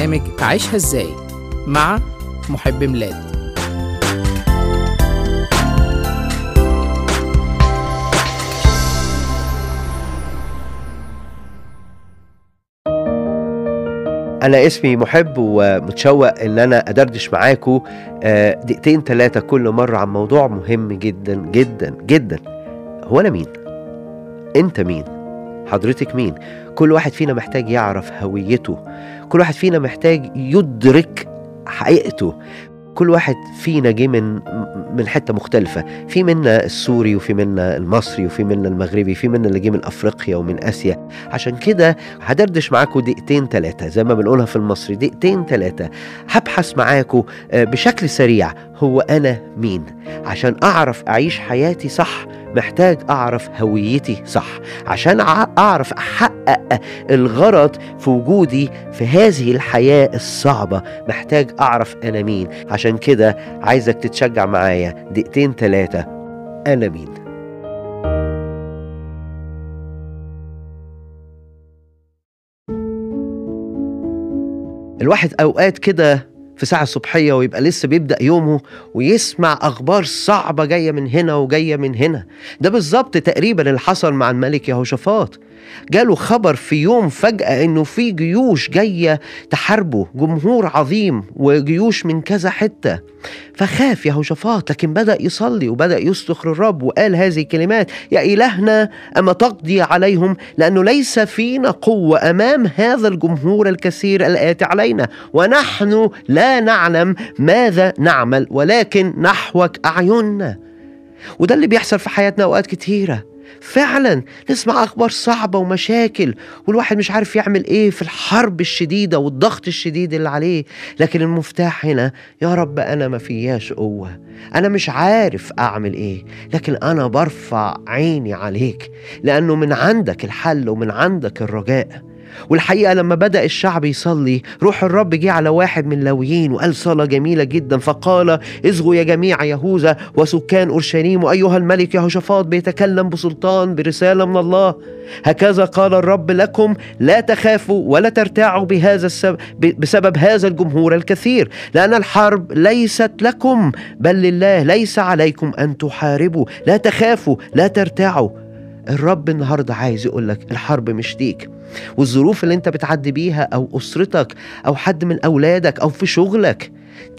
برنامج عيشها ازاي مع محب ميلاد أنا اسمي محب ومتشوق إن أنا أدردش معاكم آه، دقيقتين ثلاثة كل مرة عن موضوع مهم جدا جدا جدا هو أنا مين؟ أنت مين؟ حضرتك مين؟ كل واحد فينا محتاج يعرف هويته كل واحد فينا محتاج يدرك حقيقته كل واحد فينا جه من من حته مختلفه في منا السوري وفي منا المصري وفي منا المغربي في منا اللي جه من افريقيا ومن اسيا عشان كده هدردش معاكم دقيقتين ثلاثه زي ما بنقولها في المصري دقيقتين ثلاثه هبحث معاكم آه، بشكل سريع هو انا مين عشان اعرف اعيش حياتي صح محتاج اعرف هويتي صح عشان أع- اعرف احقق الغرض في وجودي في هذه الحياه الصعبه محتاج اعرف انا مين عشان كده عايزك تتشجع معايا دقيقتين ثلاثه انا مين الواحد اوقات كده في ساعة الصبحية ويبقى لسه بيبدأ يومه ويسمع أخبار صعبة جاية من هنا وجاية من هنا ده بالظبط تقريبا اللي حصل مع الملك يهوشافاط جاله خبر في يوم فجأة إنه في جيوش جاية تحاربه جمهور عظيم وجيوش من كذا حتة فخاف يهوشافاط لكن بدأ يصلي وبدأ يصرخ للرب وقال هذه الكلمات يا إلهنا أما تقضي عليهم لأنه ليس فينا قوة أمام هذا الجمهور الكثير الآتي علينا ونحن لا نعلم ماذا نعمل ولكن نحوك أعيننا وده اللي بيحصل في حياتنا أوقات كتيرة فعلا نسمع أخبار صعبة ومشاكل والواحد مش عارف يعمل إيه في الحرب الشديدة والضغط الشديد اللي عليه لكن المفتاح هنا يا رب أنا ما فياش قوة أنا مش عارف أعمل إيه لكن أنا برفع عيني عليك لأنه من عندك الحل ومن عندك الرجاء والحقيقة لما بدأ الشعب يصلي روح الرب جه على واحد من اللاويين وقال صلاة جميلة جدا فقال اصغوا يا جميع يهوذا وسكان أورشليم وأيها الملك يهوشافاط بيتكلم بسلطان برسالة من الله هكذا قال الرب لكم لا تخافوا ولا ترتاعوا بهذا السبب بسبب هذا الجمهور الكثير لأن الحرب ليست لكم بل لله ليس عليكم أن تحاربوا لا تخافوا لا ترتاعوا الرب النهارده عايز يقول لك الحرب مش ليك والظروف اللي انت بتعدي بيها او اسرتك او حد من اولادك او في شغلك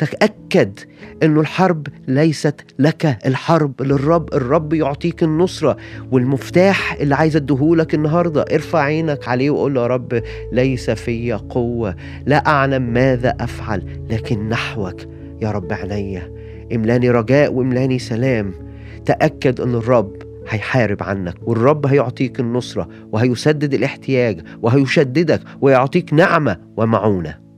تأكد انه الحرب ليست لك الحرب للرب الرب يعطيك النصرة والمفتاح اللي عايز اديهولك النهاردة ارفع عينك عليه وقول له يا رب ليس في قوة لا اعلم ماذا افعل لكن نحوك يا رب عينيا املاني رجاء واملاني سلام تأكد ان الرب هيحارب عنك والرب هيعطيك النصرة وهيسدد الاحتياج وهيشددك ويعطيك نعمة ومعونة